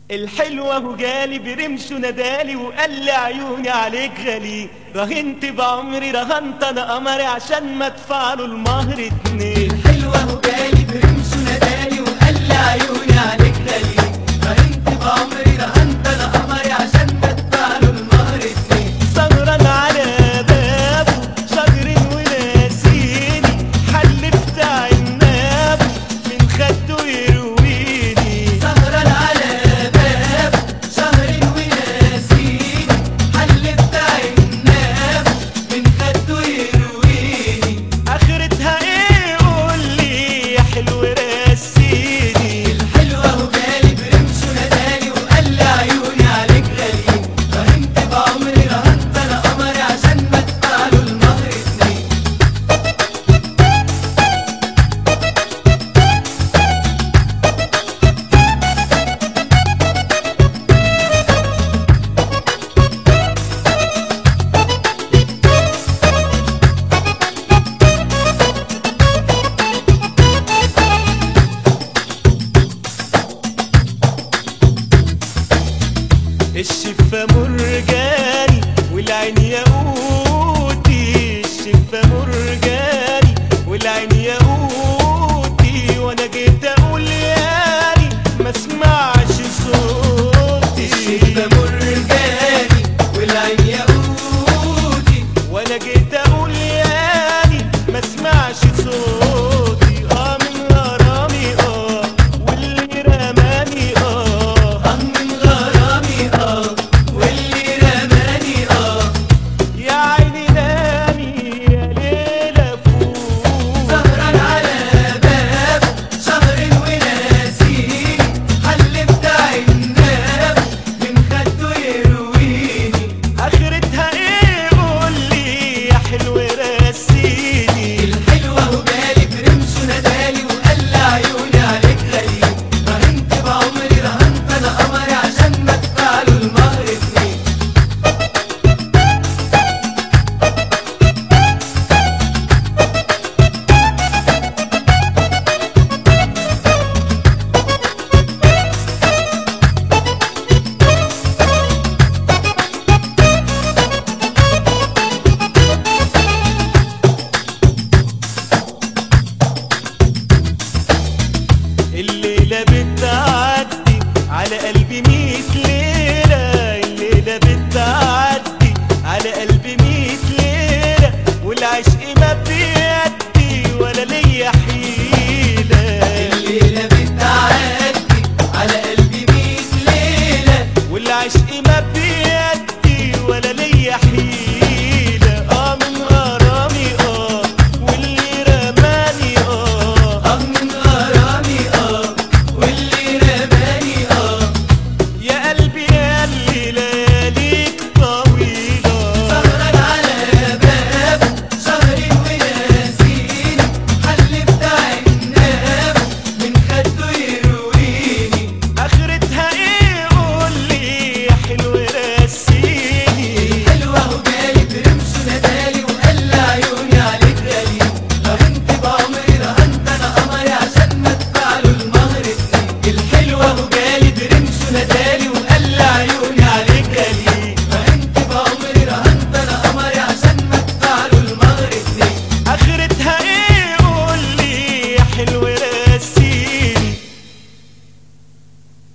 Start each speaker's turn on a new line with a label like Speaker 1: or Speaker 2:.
Speaker 1: الحلوة هو جالي برمش ونادالي وقال لي عيوني عليك غالي رهنت بعمري رهنت انا قمري عشان ما ادفع له المهر اتنين
Speaker 2: الحلوة وجالي برمش ونادالي وقال لي عيوني عليك غالي رهنت بعمري رهنت انا قمري عشان بدفع له المهر اتنين
Speaker 1: سهران على بابه شجر وناسيني حلفت عنابه من خده يرويني
Speaker 2: سهران على باب شهر وناسيني حلفت عناب من خده يرويني
Speaker 1: اخرتها ايه قول لي يا حلو رسيني
Speaker 2: الحلوة وجالي برمش ونادالي وقال لي عيوني عليك غالي رهنت بعمري رهنت انا قمري عشان بدفع له المهر اتنين
Speaker 1: الشفة مرجاني والعين ياقوتي الشفة مرجاني والعين ياقوتي وانا جيت اقول ياني ما اسمعش صوتي
Speaker 2: الشفة مرجاني والعين ياقوتي
Speaker 1: وانا جيت اقول ياني ما اسمعش صوتي اه من غرامي اه واللي رماني اه
Speaker 2: اه من غرامي اه واللي رماني اه
Speaker 1: يا عيني نامي يا ليلة فوق
Speaker 2: سهران على باب شهر وناسيني حلفت عناب من خده يرويني
Speaker 1: اخرتها ايه قول لي يا حلو رسيني
Speaker 2: الحلوة وجالي برمش ونادالي وقال لي عيوني عليك غالي رهنت بعمري رهنت انا قمري عشان بدفع له المهر اتنين
Speaker 1: الليلة بتعدي على قلبي ميت ليلة الليلة بتعدي على قلبي ميت ليلة والعشق ما بيدي ولا ليا حيلة
Speaker 2: الليلة بتعدي على قلبي ميت ليلة
Speaker 1: والعشق ما